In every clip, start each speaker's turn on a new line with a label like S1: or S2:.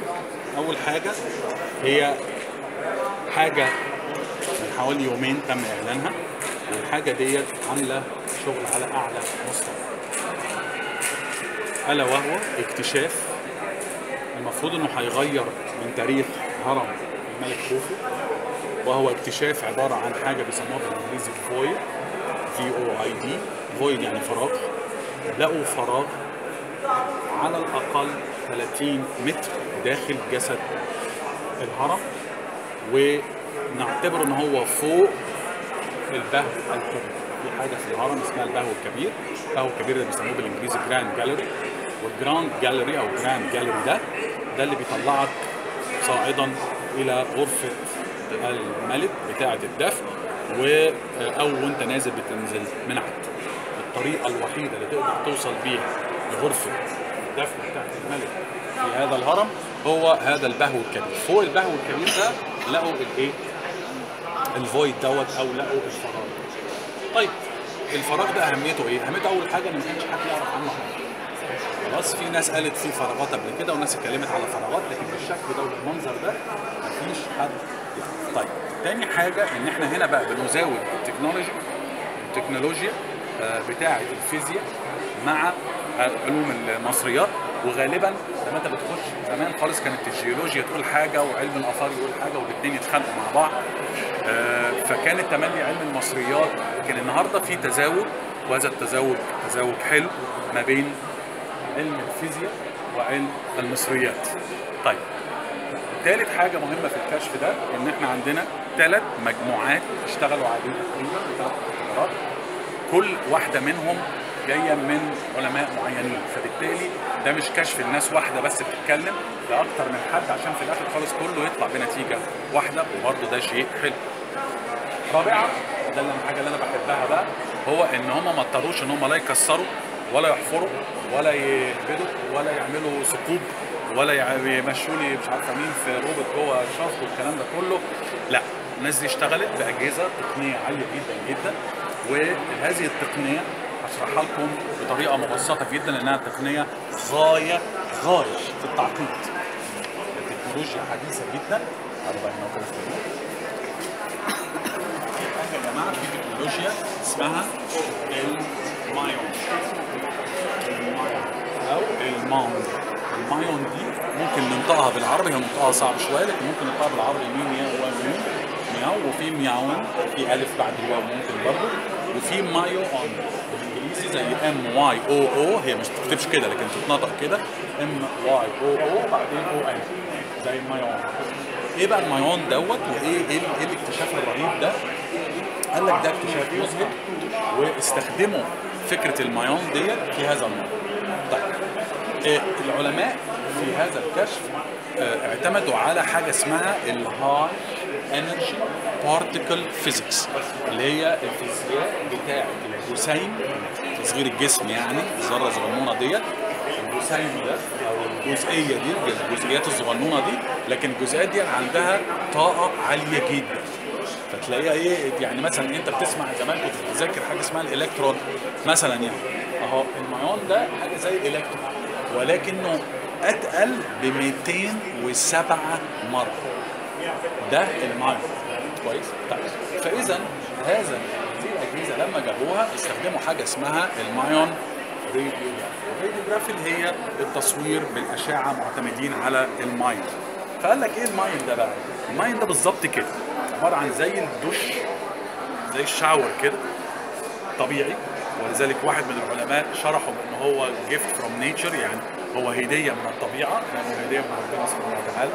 S1: اول حاجه هي حاجه من حوالي يومين تم اعلانها والحاجه ديت عامله شغل على اعلى مستوى الا وهو اكتشاف المفروض انه هيغير من تاريخ هرم الملك خوفو وهو اكتشاف عباره عن حاجه بيسموها بالانجليزي فويد في او اي دي فويد يعني فراغ لقوا فراغ على الاقل 30 متر داخل جسد الهرم ونعتبر ان هو فوق البهو الكبير في حاجه في الهرم اسمها البهو الكبير البهو الكبير ده بيسموه بالانجليزي جراند جاليري والجراند جاليري او جراند جاليري ده ده اللي بيطلعك صاعدا الى غرفه الملك بتاعه الدفن و او وانت نازل بتنزل من عند الطريقه الوحيده اللي تقدر توصل بيها لغرفه الدفن بتاعه الملك في هذا الهرم هو هذا البهو الكبير فوق البهو الكبير ده لقوا الايه الفويد دوت او لقوا الفراغ طيب الفراغ ده اهميته ايه اهميته اول حاجه ان ما كانش حد يعرف عنه حاجه خلاص في ناس قالت في فراغات قبل كده وناس اتكلمت على فراغات لكن بالشكل ده والمنظر ده مفيش حد يعرف طيب تاني حاجه ان احنا هنا بقى بنزاول التكنولوجي التكنولوجيا آه، بتاعه الفيزياء مع آه، علوم المصريات وغالبا لما انت بتخش زمان خالص كانت الجيولوجيا تقول حاجه وعلم الاثار يقول حاجه والاثنين يتخانقوا مع بعض آه، فكان التملي علم المصريات لكن النهارده في تزاوج وهذا التزاوج تزاوج حلو ما بين علم الفيزياء وعلم المصريات طيب ثالث حاجة مهمة في الكشف ده إن إحنا عندنا ثلاث مجموعات اشتغلوا عليه تقريبا ثلاث اختبارات كل واحدة منهم جاية من علماء معينين فبالتالي ده مش كشف الناس واحدة بس بتتكلم ده أكتر من حد عشان في الآخر خالص كله يطلع بنتيجة واحدة وبرضه ده شيء حلو. رابعا ده اللي الحاجة اللي أنا بحبها بقى هو إن هم ما اضطروش إن هم لا يكسروا ولا يحفروا ولا يهبدوا ولا يعملوا ثقوب ولا يع- يمشوا لي مش عارفه مين في روبوت جوه الشفط والكلام ده كله لا الناس دي اشتغلت باجهزه تقنيه عاليه جدا جدا وهذه التقنيه هشرحها لكم بطريقه مبسطه جدا لانها تقنيه غايه غايه في التعقيد التكنولوجيا حديثه جدا هذا بقى هنا كده في النور. حاجه يا جماعه في تكنولوجيا اسمها المايون او الماون المايون دي ممكن ننطقها بالعربي هي نطقها صعب شويه لكن ممكن ننطقها بالعربي مين يا ومين مياو وفي مياون في الف بعد الواو ممكن برضه وفي مايو اون بالانجليزي زي ام واي او او هي مش بتكتبش كده لكن تتنطق كده ام واي او او بعدين او ان زي مايون ايه بقى المايون دوت وايه ايه ايه الاكتشاف الرهيب ده قال لك ده اكتشاف مذهل واستخدموا فكره المايون ديت في هذا الموضوع. طيب آه، العلماء في هذا الكشف آه، اعتمدوا على حاجه اسمها الهاي انرجي بارتيكل فيزيكس اللي هي الفيزياء بتاعه الجسيم تصغير الجسم يعني الذره الصغنونه ديت الجسيم ده او الجزئيه دي الجزئيات الصغنونه دي لكن الجزئيات دي عندها طاقه عاليه جدا فتلاقيها ايه يعني مثلا انت بتسمع زمان كنت بتذاكر حاجه اسمها الالكترون مثلا يعني اهو المايون ده حاجه زي الالكترون ولكنه اتقل ب 207 مره ده المايون كويس طيب فاذا هذا هذه الاجهزه لما جابوها استخدموا حاجه اسمها المايون راديوجرافي الراديوجرافي اللي هي التصوير بالاشعه معتمدين على المايون فقال لك ايه المايون ده بقى المايون ده بالظبط كده عباره عن زي الدش زي الشاور كده طبيعي ولذلك واحد من العلماء شرحه بان هو جيفت فروم نيتشر يعني هو هديه من الطبيعه لانه هديه من ربنا سبحانه وتعالى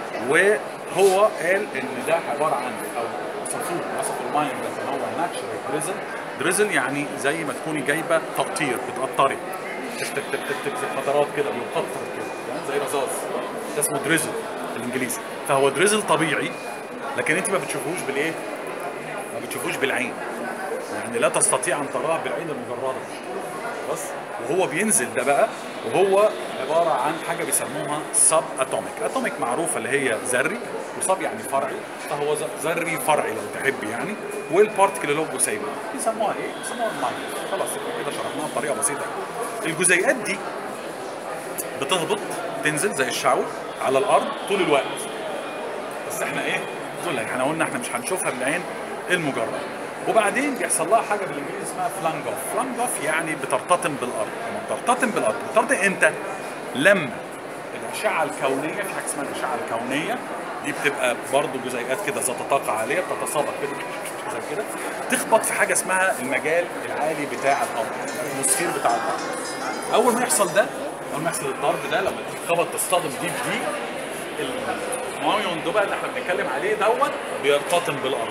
S1: وهو قال ان ده عباره عن او وصفوه وصفوا الماين ده ان هو ناتشرال دريزل دريزل يعني زي ما تكوني جايبه تقطير بتقطري تك تك تك تك تك زي فترات كده بيقطر كده يعني زي رذاذ ده اسمه دريزل بالانجليزي فهو دريزل طبيعي لكن انت ما بتشوفوش بالايه؟ ما بتشوفوش بالعين يعني لا تستطيع ان تراه بالعين المجرده بس وهو بينزل ده بقى وهو عباره عن حاجه بيسموها سب اتوميك اتوميك معروفه اللي هي ذري وسب يعني فرعي فهو ذ- ذري فرعي لو تحب يعني والبارتكل اللي هو جسيم بيسموها ايه؟ بيسموها الماية خلاص يبقى كده شرحناها بطريقه بسيطه الجزيئات دي بتهبط تنزل زي الشعور على الارض طول الوقت بس احنا ايه قلنا احنا قلنا احنا مش هنشوفها بالعين المجرد وبعدين بيحصل لها حاجه بالانجليزي اسمها فلانج اوف فلانج اوف يعني بترتطم بالارض لما بترتطم بالارض بترتطم امتى لما الاشعه الكونيه في حاجه اسمها الاشعه الكونيه دي بتبقى برضه جزيئات كده ذات طاقه عاليه بتتسابق كده زي كده تخبط في حاجه اسمها المجال العالي بتاع الارض الاتموسفير بتاع الارض اول ما يحصل ده اول ما يحصل الضرب ده لما تتخبط تصطدم دي بدي المايون ده بقى اللي احنا بنتكلم عليه دوت بيرتطم بالارض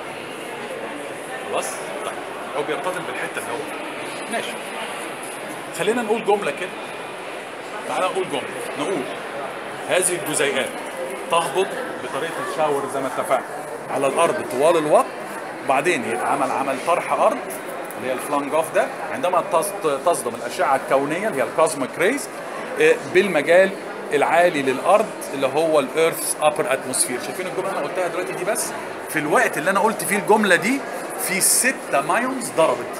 S1: خلاص طيب هو بيرتطم بالحته اللي هو ماشي خلينا نقول جمله كده تعالى نقول جمله نقول هذه الجزيئات تهبط بطريقه الشاور زي ما اتفقنا على الارض طوال الوقت وبعدين يتعمل عمل طرح ارض اللي هي الفلانج اوف ده عندما تص- تصدم الاشعه الكونيه اللي هي الكوزميك ريز بالمجال العالي للارض اللي هو الايرث ابر اتموسفير شايفين الجمله اللي انا قلتها دلوقتي دي بس في الوقت اللي انا قلت فيه الجمله دي في ستة مايونز ضربت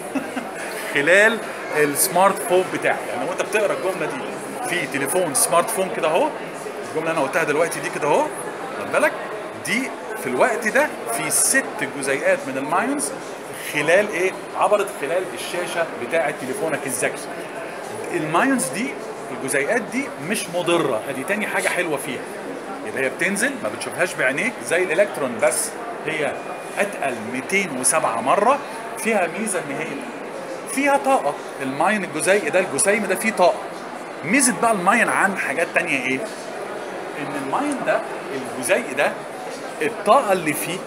S1: خلال السمارت فون بتاعك يعني وانت بتقرا الجمله دي في تليفون سمارت فون كده اهو الجمله اللي انا قلتها دلوقتي دي كده اهو خد بالك دي في الوقت ده في ست جزيئات من المايونز خلال ايه عبرت خلال الشاشه بتاعه تليفونك الذكي المايونز دي الجزيئات دي مش مضره ادي تاني حاجه حلوه فيها يبقى هي بتنزل ما بتشوفهاش بعينيك زي الالكترون بس هي اتقل 207 مره فيها ميزه ان هي فيها طاقه الماين الجزيء ده الجسيم ده فيه طاقه ميزه بقى الماين عن حاجات تانية ايه ان الماين ده الجزيء ده الطاقه اللي فيه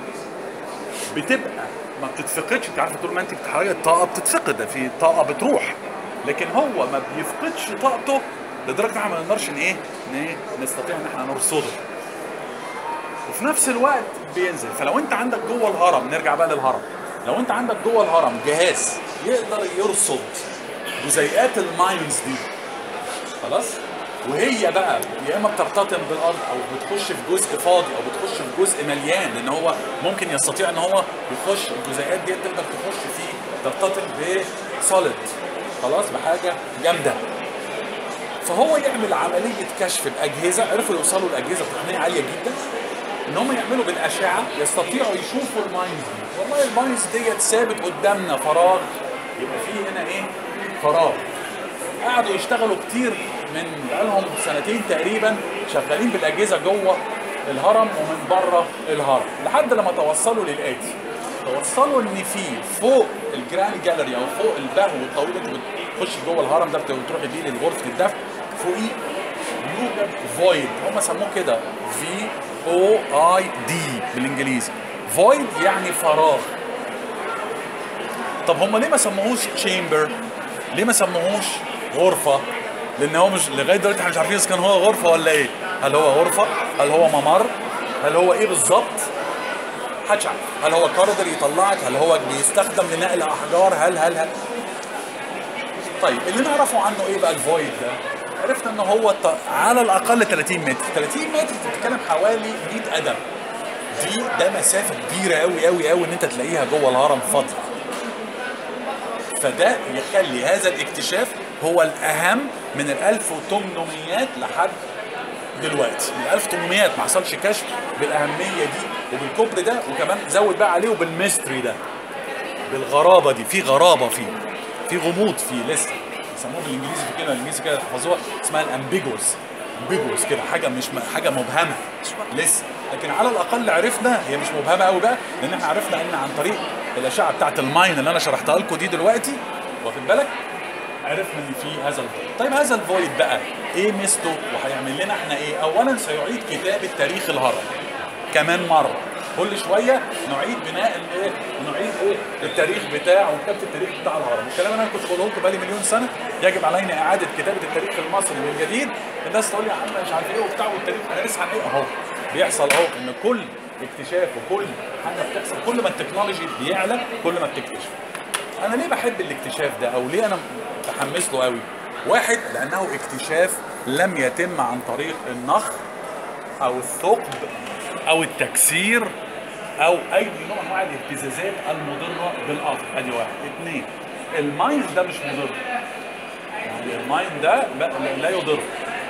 S1: بتبقى ما بتتفقدش انت عارف طول ما انت بتحرقي الطاقه بتتفقد ده في طاقه بتروح لكن هو ما بيفقدش طاقته لدرجه ان احنا ما نقدرش ان ايه ان ايه نستطيع ان احنا نرصده وفي نفس الوقت بينزل فلو انت عندك جوه الهرم نرجع بقى للهرم لو انت عندك جوه الهرم جهاز يقدر يرصد جزيئات الماينز دي خلاص وهي بقى يا اما بترتطم بالارض او بتخش في جزء فاضي او بتخش في جزء مليان لان هو ممكن يستطيع ان هو يخش الجزيئات دي تقدر تخش فيه ترتطم بسوليد خلاص بحاجه جامده فهو يعمل عمليه كشف الاجهزه عرفوا يوصلوا لاجهزه تقنيه عاليه جدا ان هم يعملوا بالاشعه يستطيعوا يشوفوا الماينز دي والله الماينز ديت ثابت قدامنا فراغ يبقى في هنا ايه فراغ قعدوا يشتغلوا كتير من بقالهم سنتين تقريبا شغالين بالاجهزه جوه الهرم ومن بره الهرم لحد لما توصلوا للاتي توصلوا ان في فوق الجراند جاليري او فوق البهو الطويل اللي بتخش جوه الهرم ده بتروح بيه لغرفه الدفن فوقيه يوجد فويد هم سموه كده في او اي دي بالانجليزي فويد يعني فراغ طب هم ليه ما سموهوش تشامبر ليه ما سموهوش غرفه لان هو مش لغايه دلوقتي احنا مش عارفين اذا كان هو غرفه ولا ايه هل هو غرفه هل هو ممر هل هو ايه بالظبط محدش عارف هل هو كوريدور يطلعك هل هو بيستخدم لنقل احجار هل هل هل طيب اللي نعرفه عنه ايه بقى الفويد ده عرفنا ان هو ط- على الاقل 30 متر 30 متر بتتكلم حوالي 100 قدم دي ده مسافه كبيره قوي قوي قوي ان انت تلاقيها جوه الهرم فاضيه فده يخلي هذا الاكتشاف هو الاهم من ال 1800 لحد دلوقتي من 1800 ما حصلش كشف بالاهميه دي وبالكبر ده وكمان زود بقى عليه وبالميستري ده بالغرابه دي في غرابه فيه في غموض فيه لسه بيسموه بالانجليزي في كلمه بالانجليزي كده تحفظوها اسمها الامبيجوس امبيجوس كده حاجه مش م- حاجه مبهمه لسه لكن على الاقل عرفنا هي مش مبهمه قوي بقى لان احنا عرفنا ان عن طريق الاشعه بتاعت الماين اللي انا شرحتها لكم دي دلوقتي واخد بالك عرفنا ان في هذا الفويد طيب هذا الفويد بقى ايه ميزته وهيعمل لنا احنا ايه اولا سيعيد كتابه تاريخ الهرم كمان مره كل شويه نعيد بناء الايه نعيد ايه التاريخ بتاع وكتابه التاريخ بتاع الهرم الكلام اللي انا كنت بقوله لكم بقالي مليون سنه يجب علينا اعاده كتابه التاريخ المصري من جديد الناس تقول لي يا عم مش عارف ايه وبتاع والتاريخ هنرسم عن ايه اهو بيحصل اهو ان كل اكتشاف وكل حاجه بتحصل كل ما التكنولوجي بيعلى كل ما بتكتشف انا ليه بحب الاكتشاف ده او ليه انا متحمس له قوي واحد لانه اكتشاف لم يتم عن طريق النخ او الثقب او التكسير او اي نوع من انواع الاهتزازات المضره بالارض ادي واحد اثنين الماين ده مش مضر يعني الماين ده لا- لا يضر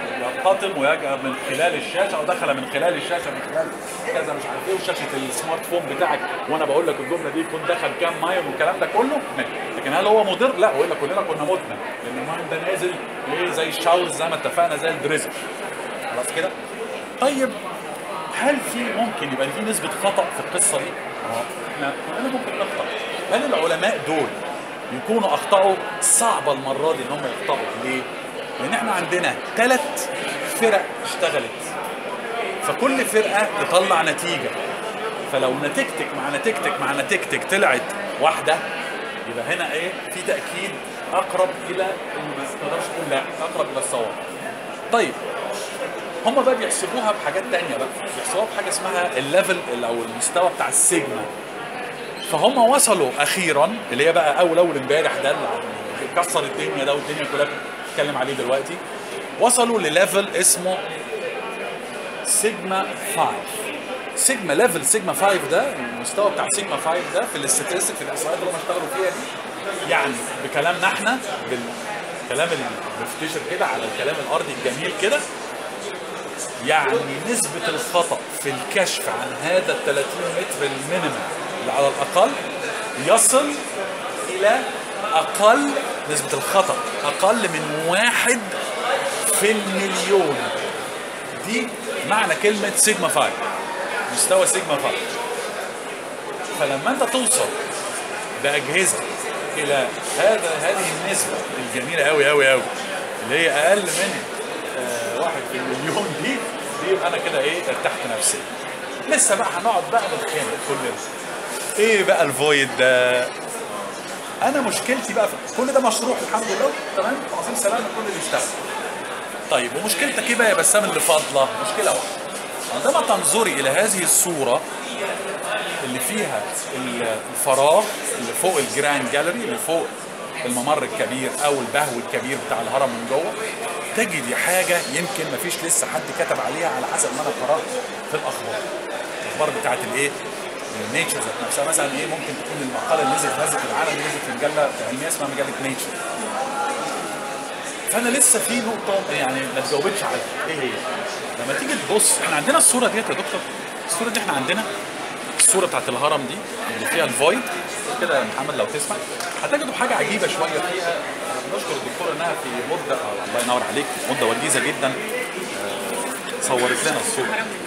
S1: يلتطم ويجأ من خلال الشاشه او دخل من خلال الشاشه من خلال كذا مش عارف ايه وشاشه السمارت فون بتاعك وانا بقول لك الجمله دي يكون دخل كام مايل والكلام ده كله ماشي. لكن هل هو مضر؟ لا والا كلنا كنا متنا لان المايل ده نازل ايه زي الشاور زي ما اتفقنا زي الدريزل خلاص كده؟ طيب هل في ممكن يبقى في نسبه خطا في القصه دي؟ اه احنا كلنا ممكن نخطا هل العلماء دول يكونوا اخطاوا صعبه المره دي ان هم يخطاوا ليه؟ لان احنا عندنا ثلاث فرق اشتغلت فكل فرقه تطلع نتيجه فلو نتيجتك مع نتيجتك مع نتيجتك طلعت واحده يبقى هنا ايه في تاكيد اقرب الى ما تقدرش تقول لا اقرب الى الصواب طيب هم بقى بيحسبوها بحاجات تانية بقى بيحسبوها بحاجه اسمها الليفل او المستوى بتاع السيجما فهم وصلوا اخيرا اللي هي بقى اول اول امبارح ده اللي كسر الدنيا ده والدنيا كلها بتتكلم عليه دلوقتي وصلوا لليفل اسمه سيجما 5 سيجما ليفل سيجما 5 ده المستوى بتاع سيجما 5 ده في الاستاتستيك في الاحصائيات اللي هم اشتغلوا فيها دي يعني بكلامنا احنا بالكلام المفتشر كده على الكلام الارضي الجميل كده يعني نسبة الخطأ في الكشف عن هذا ال 30 متر المينيمم اللي على الأقل يصل إلى أقل نسبة الخطأ أقل من واحد في المليون دي معنى كلمة سيجما 5 مستوى سيجما 5 فلما أنت توصل بأجهزة إلى هذا هذه النسبة الجميلة أوي أوي أوي اللي هي أقل من آه، واحد في المليون دي دي يبقى انا كده ايه ارتحت نفسيا لسه بقى هنقعد بقى نتخانق كلنا ايه بقى الفويد ده انا مشكلتي بقى في كل ده مشروع الحمد لله تمام عظيم سلام كل اللي اشتغل طيب ومشكلتك ايه بقى يا بسام اللي فاضله مشكله واحده عندما تنظري الى هذه الصوره اللي فيها الفراغ اللي فوق الجراند جاليري اللي فوق الممر الكبير او البهو الكبير بتاع الهرم من جوه تجدي حاجه يمكن ما فيش لسه حد كتب عليها على حسب ما انا قرات في الاخبار الاخبار بتاعت الايه النيتشر ذات نفسها مثلا ايه ممكن تكون المقاله اللي نزلت هزت العالم اللي نزلت في مجله علميه اسمها مجله نيتشر فانا لسه في نقطه يعني ما تجاوبتش عليها ايه هي؟ لما تيجي تبص احنا عندنا الصوره ديت يا دكتور الصوره دي احنا عندنا الصوره بتاعت الهرم دي اللي فيها الفويد كده يا محمد لو تسمع هتجدوا حاجه عجيبه شويه فيها نشكر الدكتور انها في مده آه، الله ينور عليك مده وجيزه جدا آه، صورت لنا الصوره